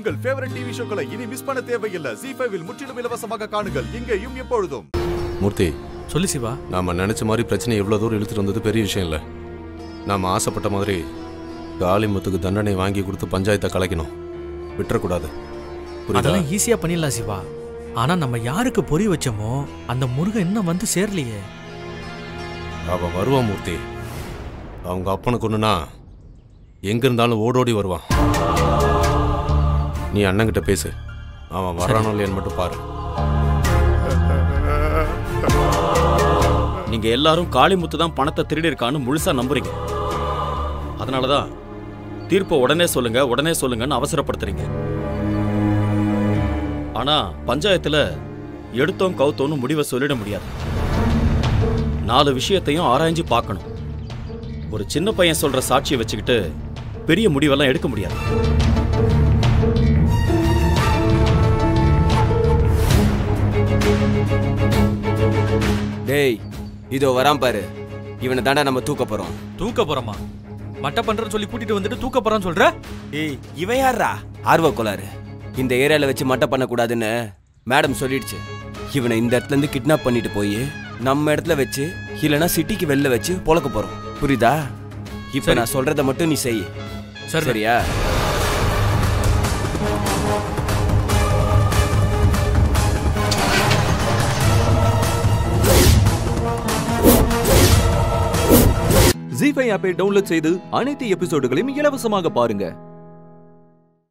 உங்கள் favourite TV ஷோக்களை இனி miss பண்ண தேவையில்லை ஜி ஃபைவில் முற்றிலும் இலவசமாக காணுங்கள் இங்கேயும் எப்பொழுதும் மூர்த்தி சொல்லு சிவா நாம நினைச்ச மாதிரி பிரச்சனை எவ்வளவு தூரம் இழுத்துட்டு வந்தது பெரிய விஷயம் இல்லை நாம ஆசைப்பட்ட மாதிரி காளிமுத்துக்கு தண்டனை வாங்கி கொடுத்து பஞ்சாயத்தை கலைக்கணும் விட்டுறக்கூடாது புரியுதா அதெல்லாம் ஈஸியா பண்ணிடலாம் சிவா ஆனா நம்ம யாருக்கு பொறி வச்சோமோ அந்த முருகன் இன்னும் வந்து சேரலையே அவன் வருவான் மூர்த்தி அவங்க அப்பனுக்கு ஒண்ணுனா எங்க இருந்தாலும் ஓடோடி வருவான் நீ அண்ணன்கிட்ட பேசு அவன் வரானோ இல்லையான்னு மட்டும் பாரு நீங்க எல்லாரும் காளிமுத்து தான் பணத்தை திருடி இருக்கான்னு முழுசா நம்புறீங்க அதனாலதான் தீர்ப்பை உடனே சொல்லுங்க உடனே சொல்லுங்கன்னு அவசரப்படுத்துறீங்க ஆனா பஞ்சாயத்துல எடுத்தோம் கவுத்தோன்னு முடிவை சொல்லிட முடியாது நாலு விஷயத்தையும் ஆராய்ஞ்சு பார்க்கணும் ஒரு சின்ன பையன் சொல்ற சாட்சியை வச்சுக்கிட்டு பெரிய முடிவெல்லாம் எடுக்க முடியாது டேய் இதோ வரான் பாரு இவனை தாண்டா நம்ம தூக்க போறோம் தூக்க போறோமா மட்ட பண்றேன்னு சொல்லி கூட்டிட்டு வந்துட்டு தூக்க போறான்னு சொல்ற ஏய் இவன் யாரா ஆர்வ கோளாறு இந்த ஏரியால வச்சு மட்டை பண்ணக்கூடாதுன்னு மேடம் சொல்லிடுச்சு இவனை இந்த இடத்துல இருந்து கிட்னாப் பண்ணிட்டு போய் நம்ம இடத்துல வச்சு இல்லனா சிட்டிக்கு வெளில வச்சு பொழக்க போறோம் புரியுதா இப்ப சரி. நான் சொல்றத மட்டும் நீ செய் சரி சரியா ஜி ஃபைவ் ஆப்பை டவுன்லோட் செய்து அனைத்து எபிசோடுகளையும் இலவசமாக பாருங்க